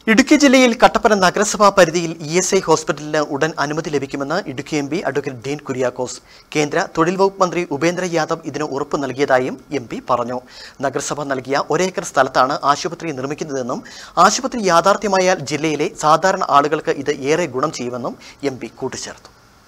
ഇടുക്കി ജില്ലയിൽ കട്ടപ്പന നഗരസഭാ പരിധിയിൽ ഇ എസ് ഐ ഹോസ്പിറ്റലിന് ഉടൻ അനുമതി ലഭിക്കുമെന്ന് Idukki M P advocate Dean Kuriakose കേന്ദ്ര തൊഴിൽ വകുപ്പ് മന്ത്രി ഉപേന്ദ്ര യാദവ് ഇതിന് ഉറപ്പ് നൽകിയതായും എം പി പറഞ്ഞു നഗരസഭ നൽകിയ ഒരേക്കർ സ്ഥലത്താണ് ആശുപത്രി നിർമ്മിക്കുന്നതെന്നും ആശുപത്രി യാഥാർത്ഥ്യമായാൽ ജില്ലയിലെ സാധാരണ ആളുകൾക്ക് ഇത് ഏറെ ഗുണം ചെയ്യുമെന്നും എം പി കൂട്ടിച്ചേർത്തു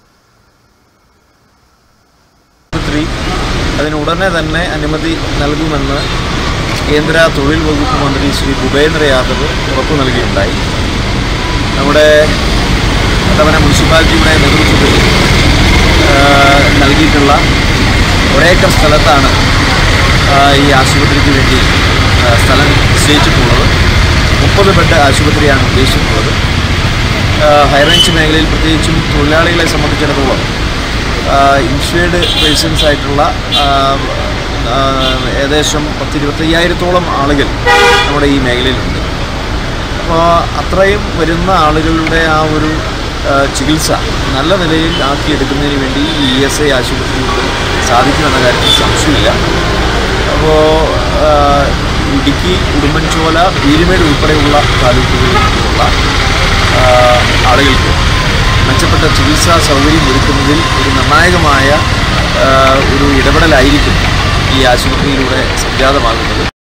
ആശുപത്രി അതിന് ഉടനെ തന്നെ അനുമതി നൽകുമെന്ന് കേന്ദ്ര തൊഴിൽ വകുപ്പ് മന്ത്രി ശ്രീ ഭൂപേന്ദ്ര യാദവ് ഉറപ്പു നൽകിയിട്ടുണ്ടായി നമ്മുടെ കട്ടപ്പന മുനിസിപ്പാലിറ്റിയുടെ നേതൃത്വത്തിൽ ആ, നൽകിയിട്ടുള്ള ഒരേക്കർ സ്ഥലത്താണ് ആ, ഈ ആശുപത്രിക്ക് വേണ്ടി ആ, സ്ഥലം നിശ്ചയിച്ചിട്ടുള്ളത് മുപ്പത് ബെഡ് ആശുപത്രിയാണ് ഉദ്ദേശിച്ചിട്ടുള്ളത് ആ, ഹൈറേഞ്ച് മേഖലയിൽ പ്രത്യേകിച്ചും തൊഴിലാളികളെ സംബന്ധിച്ചിടത്തോളം ഇൻഷുവേർഡ് പേഴ്സൺസ് ആയിട്ടുള്ള ആ, ആ, ഏകദേശം പത്തിരുപത്തയ്യായിരത്തോളം ആളുകൾ നമ്മുടെ ഈ മേഖലയിലുണ്ട് അപ്പോൾ അത്രയും വരുന്ന ആളുകളുടെ ആ ഒരു ആ, ചികിത്സ നല്ല നിലയിൽ ആക്കിയെടുക്കുന്നതിന് വേണ്ടി ഈ ഇ എസ് ഐ ആശുപത്രിയിലൂടെ സാധിക്കുമെന്ന കാര്യത്തിൽ സംശയമില്ല അപ്പോൾ ഇടുക്കി ഉടുമ്പൻചോല പീരുമേട് ഉൾപ്പെടെയുള്ള താലൂക്കുകളിലുള്ള ആ, ആളുകൾക്ക് മെച്ചപ്പെട്ട ചികിത്സാ സൗകര്യം ഒരുക്കുന്നതിൽ ഒരു നിർണായകമായ ആ, ഒരു ഇടപെടലായിരിക്കും ഈ ആശുപത്രിയിലൂടെ സംജാതമാകുന്നത്